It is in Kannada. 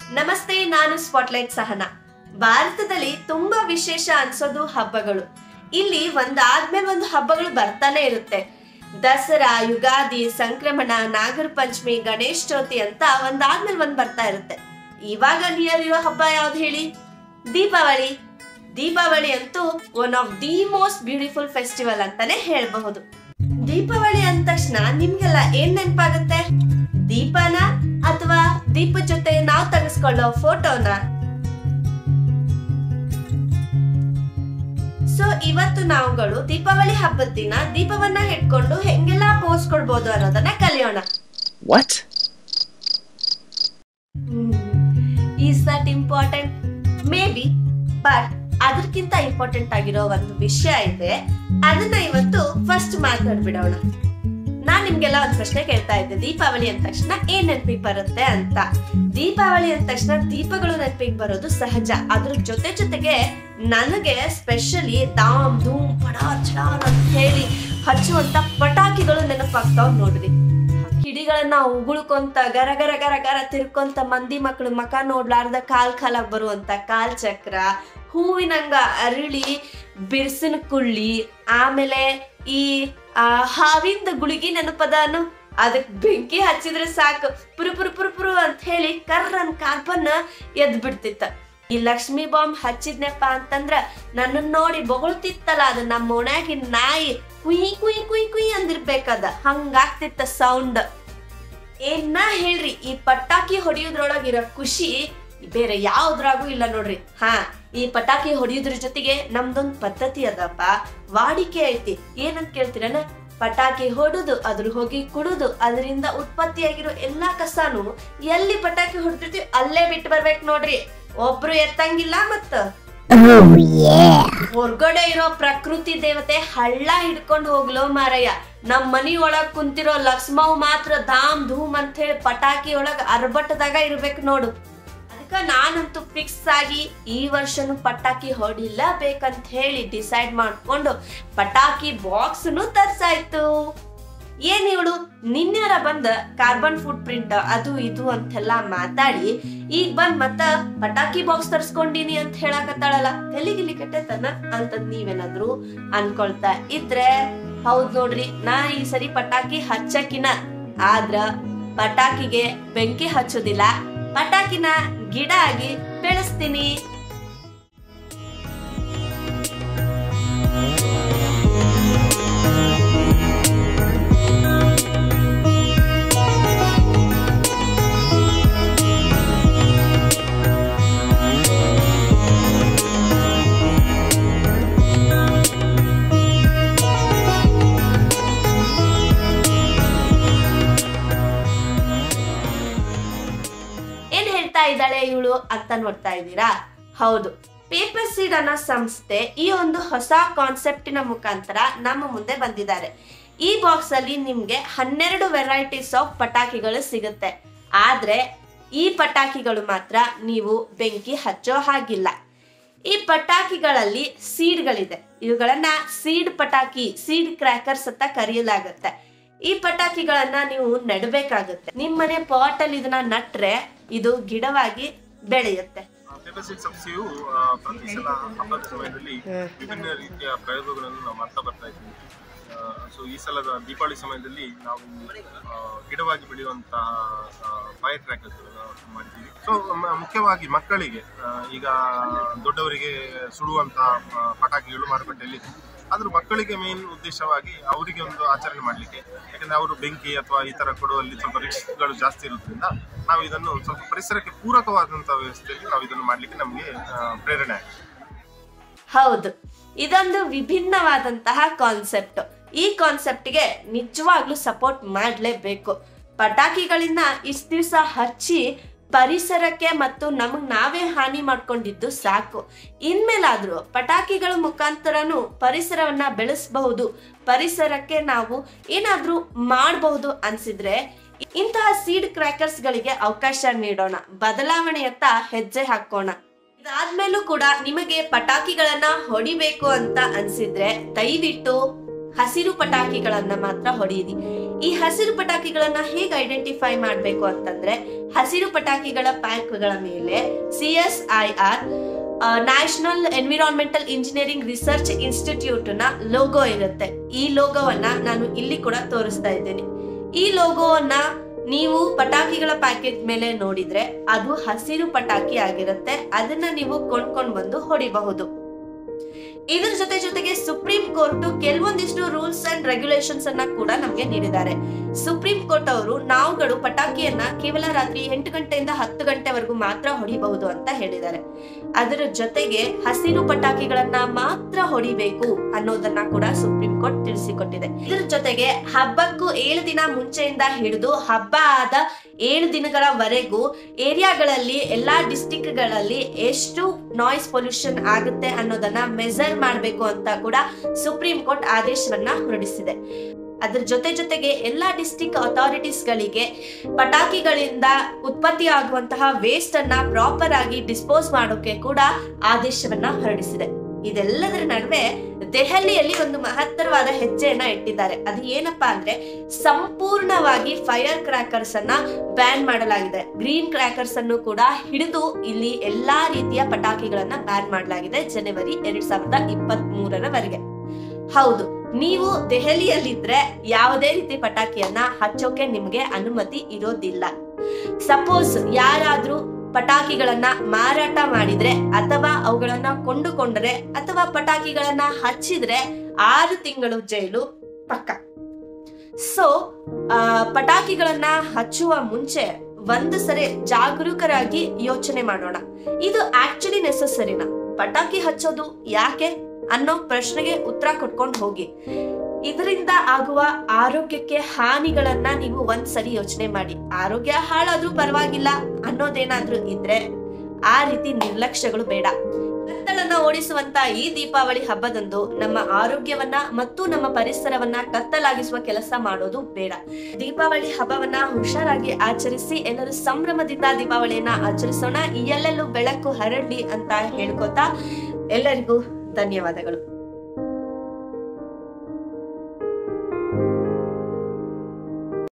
ನಮಸ್ತೆ ನಾನು ಸ್ಪಾಟ್ಲೈಟ್ ಸಹನ ಭಾರತದಲ್ಲಿ ತುಂಬಾ ವಿಶೇಷ ಅನ್ಸೋದು ಹಬ್ಬಗಳು ಇಲ್ಲಿ ಒಂದಾದ್ಮೇಲೆ ಒಂದು ಹಬ್ಬಗಳು ಬರ್ತಾನೆ ಇರುತ್ತೆ ದಸರಾ ಯುಗಾದಿ ಸಂಕ್ರಮಣ ನಾಗರ ಪಂಚಮಿ ಗಣೇಶ್ ಚೌತಿ ಅಂತ ಒಂದಾದ್ಮೇಲೆ ಒಂದ್ ಬರ್ತಾ ಇರುತ್ತೆ ಇವಾಗ ನಿಯರ್ ಇರೋ ಹಬ್ಬ ಯಾವ್ದು ಹೇಳಿ ದೀಪಾವಳಿ ದೀಪಾವಳಿ ಅಂತೂ one of the most beautiful festival ಅಂತಾನೆ ಹೇಳ್ಬಹುದು ದೀಪಾವಳಿ ಅಂದ ತಕ್ಷಣ ನಿಮ್ಗೆಲ್ಲ ಏನ್ ನೆನಪಾಗುತ್ತೆ ದೀಪನ ಅಥವಾ ದೀಪದ ಜೊತೆ ನಾವ್ ತೆಗೆಸ್ಕೊಳ್ಳೋ ಫೋಟೋನ ಸೊ ಇವತ್ತು ನಾವುಗಳು ದೀಪಾವಳಿ ಹಬ್ಬದ ದಿನ ದೀಪವನ್ನ ಇಟ್ಕೊಂಡು ಹೆಂಗೆಲ್ಲ ಪೋಸ್ ಕೊಡ್ಬೋದು ಅನ್ನೋದನ್ನ ಕಲಿಯೋಣ What? Is that important maybe but ಅದಕ್ಕಿಂತ ಇಂಪಾರ್ಟೆಂಟ್ ಆಗಿರೋ ಒಂದು ವಿಷಯ ಇದೆ ಅದನ್ನ ಇವತ್ತು ಫಸ್ಟ್ ಮಾತಾಡ್ಬಿಡೋಣ ನಾನ್ ನಿಮ್ಗೆಲ್ಲ ಒಂದ್ ಪ್ರಶ್ನೆ ಕೇಳ್ತಾ ಇದ್ದೆ ದೀಪಾವಳಿ ಅಂದ ತಕ್ಷಣ ಏನ್ ನೆನಪಿಗೆ ಬರುತ್ತೆ ಅಂತ ದೀಪಾವಳಿ ಅಂದ ತಕ್ಷಣ ದೀಪಗಳು ನೆನಪಿಗೆ ಬರೋದು ಸಹಜ ಅದ್ರ ಜೊತೆ ಜೊತೆಗೆ ನನಗೆ ಸ್ಪೆಷಲಿ ದಾಮ್ ಧೂಮ್ ಪಡಾರ್ ಚಡಾರ್ ಅಂತ ಹೇಳಿ ಹಚ್ಚುವಂತ ಪಟಾಕಿಗಳು ನೆನಪಾಗ್ತಾವ್ ನೋಡ್ರಿ ಕಿಡಿಗಳನ್ನ ಉಗುಳ್ಕೊಂತ ಗರ ಗರ ಗರ ಗರ ತಿರ್ಕೊಂತ ಮಂದಿ ಮಕ್ಕಳು ಮಕ ನೋಡ್ಲಾರ್ದ ಕಾಲ್ ಕಾಲಾಗ್ ಬರುವಂತ ಕಾಲ್ ಚಕ್ರ ಹೂವಿನಂಗ ಅರಳಿ ಬಿರ್ಸಿನ ಕುಳ್ಳಿ ಆಮೇಲೆ ಈ ಆ, ಹಾವಿಂದ ಗುಳಿಗಿ ನೆನಪದಾನು ಅದಕ್ ಬೆಂಕಿ ಹಚ್ಚಿದ್ರೆ ಸಾಕು ಪುರು ಪುರು ಪುರು ಪುರು ಅಂತ ಹೇಳಿ ಕರ್ರನ್ ಕಾರ್ಬನ್ ಎದ್ ಬಿಡ್ತಿತ್ತ ಈ ಲಕ್ಷ್ಮಿ ಬಾಂಬ್ ಹಚ್ಚಿದ್ನಪ್ಪ ಅಂತಂದ್ರ ನನ್ನ ನೋಡಿ ಬೊಗಳ್ತಿತ್ತಲ್ಲ ಅದು ನಮ್ಮ ಓಣ್ಯಾಗಿನ ನಾಯಿ ಕುಯ್ ಕುಯ್ ಕುಯ್ ಕುಯ್ ಅಂದಿರ್ಬೇಕದ ಹಂಗಾಗ್ತಿತ್ತ ಸೌಂಡ್ ಏನ್ನ ಹೇಳ್ರಿ ಈ ಪಟಾಕಿ ಹೊಡಿಯೋದ್ರೊಳಗಿರೋ ಖುಷಿ ಬೇರೆ ಯಾವ್ದ್ರಾಗೂ ಇಲ್ಲ ನೋಡ್ರಿ ಹಾ ಈ ಪಟಾಕಿ ಹೊಡಿಯೋದ್ರ ಜೊತೆಗೆ ನಮ್ದೊಂದ್ ಪದ್ಧತಿ ಅದಪ್ಪ ವಾಡಿಕೆ ಐತಿ ಏನಂತ ಕೇಳ್ತೀರನ ಪಟಾಕಿ ಹೊಡುದು ಅದ್ರ ಹೋಗಿ ಕುಡುದು ಅದರಿಂದ ಉತ್ಪತ್ತಿಯಾಗಿರೋ ಎಲ್ಲಾ ಕಸಾನು ಎಲ್ಲಿ ಪಟಾಕಿ ಹೊಡ್ತಿರ್ತೀವಿ ಅಲ್ಲೇ ಬಿಟ್ಟು ಬರ್ಬೇಕು ನೋಡ್ರಿ ಒಬ್ರು ಎತ್ತಂಗಿಲ್ಲ ಮತ್ತ ಹೊರ್ಗಡೆ ಇರೋ ಪ್ರಕೃತಿ ದೇವತೆ ಹಳ್ಳ ಹಿಡ್ಕೊಂಡು ಹೋಗ್ಲೋ ಮಾರಯ್ಯ ನಮ್ ಮನಿ ಒಳಗ್ ಕುಂತಿರೋ ಲಕ್ಷ್ಮವ್ ಮಾತ್ರ ಧಾಮ್ ಧೂಮ್ ಅಂತ ಹೇಳಿ ಪಟಾಕಿ ಒಳಗ್ ಅರ್ಬಟ್ಟದಾಗ ಇರ್ಬೇಕು ನೋಡು ಅದಕ್ಕ ನಾನಂತೂ ಫಿಕ್ಸ್ ಆಗಿ ಈ ವರ್ಷನು ಪಟಾಕಿ ಹೊಡಿಲೇಬೇಕಂತ ಹೇಳಿ ಡಿಸೈಡ್ ಮಾಡ್ಕೊಂಡು ಪಟಾಕಿ ಬಾಕ್ಸ್ನು ತರ್ಸಾಯ್ತು ಏನ್ ಇವಳು ನಿನ್ನೆರ ಬಂದ ಕಾರ್ಬನ್ ಫುಟ್ ಪ್ರಿಂಟ್ ಅದು ಇದು ಅಂತೆಲ್ಲ ಮಾತಾಡಿ ಈಗ ಬಂದ್ ಮತ್ತ ಪಟಾಕಿ ಬಾಕ್ಸ್ ತರ್ಸ್ಕೊಂಡಿನಿ ಅಂತ ಹೇಳಕತ್ತಾಳಲ್ಲ ತಲೆಗಿಲಿ ಕೆಟ್ಟತನ ಅಂತ ನೀವೇನಾದ್ರು ಅನ್ಕೊಳ್ತಾ ಇದ್ರೆ ಹೌದ್ ನೋಡ್ರಿ ನಾ ಈ ಸರಿ ಪಟಾಕಿ ಹಚ್ಚಕಿನ ಆದ್ರ ಪಟಾಕಿಗೆ ಬೆಂಕಿ ಹಚ್ಚೋದಿಲ್ಲ ಪಟಾಕಿನ ಗಿಡ ಆಗಿ ಬೆಳೆಸ್ತೀನಿ ಏನ್ ಹೇಳ್ತಾ ಇದ್ದಾಳೆ ಇವಳು ಅಂತ ನೋಡ್ತಾ ಇದ್ದೀರಾ ಹೌದು ಪೇಪರ್ ಸೀಡ್ ಅನ್ನೋ ಸಂಸ್ಥೆ ಈ ಒಂದು ಹೊಸ ಕಾನ್ಸೆಪ್ಟಿನ ಮುಖಾಂತರ ನಮ್ಮ ಮುಂದೆ ಬಂದಿದ್ದಾರೆ ಈ ಬಾಕ್ಸ್ ಅಲ್ಲಿ ನಿಮ್ಗೆ ಹನ್ನೆರಡು ವೆರೈಟೀಸ್ ಆಫ್ ಪಟಾಕಿಗಳು ಸಿಗುತ್ತೆ ಆದ್ರೆ ಈ ಪಟಾಕಿಗಳು ಮಾತ್ರ ನೀವು ಬೆಂಕಿ ಹಚ್ಚೋ ಹಾಗಿಲ್ಲ ಈ ಪಟಾಕಿಗಳಲ್ಲಿ ಸೀಡ್ಗಳಿದೆ ಇವುಗಳನ್ನ ಸೀಡ್ ಪಟಾಕಿ ಸೀಡ್ ಕ್ರ್ಯಾಕರ್ಸ್ ಅಂತ ಕರೆಯಲಾಗುತ್ತೆ ಈ ಪಟಾಕಿಗಳನ್ನ ನೀವು ನೆಡಬೇಕಾಗುತ್ತೆ ನಿಮ್ಮನೆ ಪಾಟ್ ಅಲ್ಲಿ ಇದನ್ನ ನಟ್ರೆ ಇದು ಗಿಡವಾಗಿ ಬೆಳೆಯುತ್ತೆ ಪೇಪರ್ ಸೀಡ್ ಸಂಸ್ಥೆಯು ಆ, ಪ್ರತಿ ಸಲ ಹಬ್ಬದ ಸಮಯದಲ್ಲಿ ವಿಭಿನ್ನ ರೀತಿಯ ಪ್ರಯೋಗಗಳನ್ನು ನಾವು ಮಾಡ್ತಾ ಬರ್ತಾ ಇದ್ದೀವಿ ಸೊ ಈ ಸಲದ ದೀಪಾವಳಿ ಸಮಯದಲ್ಲಿ ನಾವು ಆ, ಗಿಡವಾಗಿ ಬೆಳೆಯುವಂತಹ ಫೈರ್ ಕ್ರ್ಯಾಕರ್ಸ್ ಮಾಡಿದ್ದೀವಿ ಸೊ ಮುಖ್ಯವಾಗಿ ಮಕ್ಕಳಿಗೆ ಆ, ಈಗ ದೊಡ್ಡವರಿಗೆ ಸುಡುವಂತಹ ಆ, ಪಟಾಕಿಗಳು ಮಾರುಕಟ್ಟೆಯಲ್ಲಿ ಇದೆ. ಆದ್ರೂ ಮಕ್ಕಳಿಗೆ ಮೇನ್ ಉದ್ದೇಶವಾಗಿ ಅವರಿಗೆ ಒಂದು ಆಚರಣೆ ಮಾಡಲಿಕ್ಕೆ ಯಾಕಂದ್ರೆ ಅವರು ಬೆಂಕಿ ಅಥವಾ ಈ ತರ ಕೊಡುವಲ್ಲಿ ಸ್ವಲ್ಪ ರಿಸ್ಕ್ಗಳು ಜಾಸ್ತಿ ಇರೋದ್ರಿಂದ ನಾವು ಇದನ್ನು ಸ್ವಲ್ಪ ಪರಿಸರಕ್ಕೆ ಪೂರಕವಾದಂತಹ ವ್ಯವಸ್ಥೆಯಲ್ಲಿ ನಾವು ಇದನ್ನು ಮಾಡಲಿಕ್ಕೆ ನಮಗೆ ಪ್ರೇರಣೆ ಆಗಿದೆ ಹೌದು ಇದೊಂದು ವಿಭಿನ್ನವಾದಂತಹ ಕಾನ್ಸೆಪ್ಟ್ ಈ ಕಾನ್ಸೆಪ್ಟ್ಗೆ ನಿಜವಾಗ್ಲೂ ಸಪೋರ್ಟ್ ಮಾಡಲೇಬೇಕು ಪಟಾಕಿಗಳನ್ನ ಇಷ್ಟು ದಿವಸ ಹಚ್ಚಿ ಪರಿಸರಕ್ಕೆ ಮತ್ತು ನಮಗ್ ನಾವೇ ಹಾನಿ ಮಾಡ್ಕೊಂಡಿದ್ದು ಸಾಕು ಇನ್ಮೇಲಾದ್ರೂ ಪಟಾಕಿಗಳ ಮುಖಾಂತರನು ಪರಿಸರವನ್ನ ಬೆಳೆಸಬಹುದು ಪರಿಸರಕ್ಕೆ ನಾವು ಏನಾದ್ರೂ ಮಾಡಬಹುದು ಅನ್ಸಿದ್ರೆ ಇಂತಹ ಸೀಡ್ ಕ್ರ್ಯಾಕರ್ಸ್ ಗಳಿಗೆ ಅವಕಾಶ ನೀಡೋಣ ಬದಲಾವಣೆಯತ್ತ ಹೆಜ್ಜೆ ಹಾಕೋಣ ಇದಾದ್ಮೇಲೂ ಕೂಡ ನಿಮಗೆ ಪಟಾಕಿಗಳನ್ನ ಹೊಡಿಬೇಕು ಅಂತ ಅನ್ಸಿದ್ರೆ ದಯವಿಟ್ಟು ಹಸಿರು ಪಟಾಕಿಗಳನ್ನ ಮಾತ್ರ ಹೊಡೆಯಿರಿ ಈ ಹಸಿರು ಪಟಾಕಿಗಳನ್ನ ಹೇಗೆ ಐಡೆಂಟಿಫೈ ಮಾಡಬೇಕು ಅಂತಂದ್ರೆ ಹಸಿರು ಪಟಾಕಿಗಳ ಪ್ಯಾಕ್ಗಳ ಮೇಲೆ C S I R national environmental engineering research institute ನ ಲೋಗೋ ಇರುತ್ತೆ ಈ ಲೋಗೋವನ್ನ ನಾನು ಇಲ್ಲಿ ಕೂಡ ತೋರಿಸ್ತಾ ಇದ್ದೇನೆ ಈ ಲೋಗೋವನ್ನ ನೀವು ಪಟಾಕಿಗಳ ಪ್ಯಾಕೆಟ್ ಮೇಲೆ ನೋಡಿದ್ರೆ ಅದು ಹಸಿರು ಪಟಾಕಿ ಆಗಿರುತ್ತೆ ಅದನ್ನ ನೀವು ಕೊಂಡ್ಕೊಂಡ್ ಬಂದು ಹೊಡಿಬಹುದು ಇದ್ರ ಜೊತೆ ಜೊತೆಗೆ ಸುಪ್ರೀಂ ಕೋರ್ಟ್ ಕೆಲವೊಂದಿಷ್ಟು ರೂಲ್ಸ್ ಅಂಡ್ ರೆಗ್ಯುಲೇಷನ್ಸ್ ಅನ್ನ ಕೂಡ ನಮ್ಗೆ ನೀಡಿದ್ದಾರೆ ಸುಪ್ರೀಂ ಕೋರ್ಟ್ ಅವರು ನಾವುಗಳು ಪಟಾಕಿಯನ್ನ ಕೇವಲ ರಾತ್ರಿ ಎಂಟು ಗಂಟೆಯಿಂದ ಹತ್ತು ಗಂಟೆವರೆಗೂ ಮಾತ್ರ ಹೊಡಿಬಹುದು ಅಂತ ಹೇಳಿದ್ದಾರೆ ಅದರ ಜೊತೆಗೆ ಹಸಿರು ಪಟಾಕಿಗಳನ್ನ ಮಾತ್ರ ಹೊಡಿಬೇಕು ಅನ್ನೋದನ್ನ ಕೂಡ ಸುಪ್ರೀಂ ಕೋರ್ಟ್ ತಿಳಿಸಿಕೊಟ್ಟಿದೆ ಇದ್ರ ಜೊತೆಗೆ ಹಬ್ಬಕ್ಕೂ ಏಳು ದಿನ ಮುಂಚೆಯಿಂದ ಹಿಡಿದು ಹಬ್ಬ ಆದ ಏಳು ದಿನಗಳವರೆಗೂ ಏರಿಯಾಗಳಲ್ಲಿ ಎಲ್ಲಾ ಡಿಸ್ಟಿಕ್ ಗಳಲ್ಲಿ ಎಷ್ಟು ನಾಯ್ಸ್ ಪೊಲ್ಯೂಷನ್ ಆಗುತ್ತೆ ಅನ್ನೋದನ್ನ ಮೆಜರ್ ಮಾಡಬೇಕು ಅಂತ ಕೂಡ ಸುಪ್ರೀಂ ಕೋರ್ಟ್ ಆದೇಶವನ್ನ ಹೊರಡಿಸಿದೆ ಅದ್ರ ಜೊತೆ ಜೊತೆಗೆ ಎಲ್ಲಾ ಡಿಸ್ಟಿಕ್ ಅಥಾರಿಟೀಸ್ ಗಳಿಗೆ ಪಟಾಕಿಗಳಿಂದ ಉತ್ಪತ್ತಿ ಆಗುವಂತಹ ವೇಸ್ಟ್ ಅನ್ನ ಪ್ರಾಪರ್ ಆಗಿ ಡಿಸ್ಪೋಸ್ ಮಾಡೋಕೆ ಕೂಡ ಆದೇಶವನ್ನ ಹೊರಡಿಸಿದೆ ಇದೆಲ್ಲದರ ನಡುವೆ ದೆಹಲಿಯಲ್ಲಿ ಒಂದು ಮಹತ್ತರವಾದ ಹೆಜ್ಜೆಯನ್ನ ಇಟ್ಟಿದ್ದಾರೆ ಅದು ಏನಪ್ಪಾ ಅಂದ್ರೆ ಸಂಪೂರ್ಣವಾಗಿ ಫೈರ್ ಕ್ರ್ಯಾಕರ್ಸ್ ಅನ್ನ ಬ್ಯಾನ್ ಮಾಡಲಾಗಿದೆ ಗ್ರೀನ್ ಕ್ರ್ಯಾಕರ್ಸ್ ಅನ್ನು ಕೂಡ ಹಿಡಿದು ಇಲ್ಲಿ ಎಲ್ಲಾ ರೀತಿಯ ಪಟಾಕಿಗಳನ್ನ ಬ್ಯಾನ್ ಮಾಡಲಾಗಿದೆ ಜನವರಿ ಎರಡ್ ಸಾವಿರದ ಇಪ್ಪತ್ತ್ ಮೂರರವರೆಗೆ ಹೌದು ನೀವು ದೆಹಲಿಯಲ್ಲಿದ್ರೆ ಯಾವುದೇ ರೀತಿ ಪಟಾಕಿಯನ್ನ ಹಚ್ಚೋಕೆ ನಿಮ್ಗೆ ಅನುಮತಿ ಇರೋದಿಲ್ಲ ಸಪೋಸ್ ಯಾರಾದ್ರೂ ಪಟಾಕಿಗಳನ್ನ ಮಾರಾಟ ಮಾಡಿದ್ರೆ ಅಥವಾ ಅವುಗಳನ್ನ ಕೊಂಡುಕೊಂಡ್ರೆ ಅಥವಾ ಪಟಾಕಿಗಳನ್ನ ಹಚ್ಚಿದ್ರೆ ಆರು ತಿಂಗಳು ಜೈಲು ಪಕ್ಕ ಸೊ ಪಟಾಕಿಗಳನ್ನ ಹಚ್ಚುವ ಮುಂಚೆ ಒಂದು ಸರಿ ಜಾಗರೂಕರಾಗಿ ಯೋಚನೆ ಮಾಡೋಣ ಇದು ಆಕ್ಚುಲಿ ನೆಸಸರಿನಾ ಪಟಾಕಿ ಹಚ್ಚೋದು ಯಾಕೆ ಅನ್ನೋ ಪ್ರಶ್ನೆಗೆ ಉತ್ತರ ಕೊಟ್ಕೊಂಡು ಹೋಗಿ ಇದರಿಂದ ಆಗುವ ಆರೋಗ್ಯಕ್ಕೆ ಹಾನಿಗಳನ್ನ ನೀವು ಒಂದ್ಸರಿ ಯೋಚನೆ ಮಾಡಿ ಆರೋಗ್ಯ ಹಾಳಾದ್ರೂ ಪರವಾಗಿಲ್ಲ ಅನ್ನೋದೇನಾದ್ರೂ ಇದ್ರೆ ಆ ರೀತಿ ನಿರ್ಲಕ್ಷ್ಯಗಳು ಬೇಡ ಕತ್ತಲನ್ನ ಓಡಿಸುವಂತ ಈ ದೀಪಾವಳಿ ಹಬ್ಬದಂದು ನಮ್ಮ ಆರೋಗ್ಯವನ್ನ ಮತ್ತು ನಮ್ಮ ಪರಿಸರವನ್ನ ಕತ್ತಲಾಗಿಸುವ ಕೆಲಸ ಮಾಡೋದು ಬೇಡ ದೀಪಾವಳಿ ಹಬ್ಬವನ್ನ ಹುಷಾರಾಗಿ ಆಚರಿಸಿ ಎಲ್ಲರೂ ಸಂಭ್ರಮದಿಂದ ದೀಪಾವಳಿಯನ್ನ ಆಚರಿಸೋಣ ಎಲ್ಲೆಲ್ಲೂ ಬೆಳಕು ಹರಡ್ಲಿ ಅಂತ ಹೇಳ್ಕೊತಾ ಎಲ್ಲರಿಗೂ ಧನ್ಯವಾದಗಳು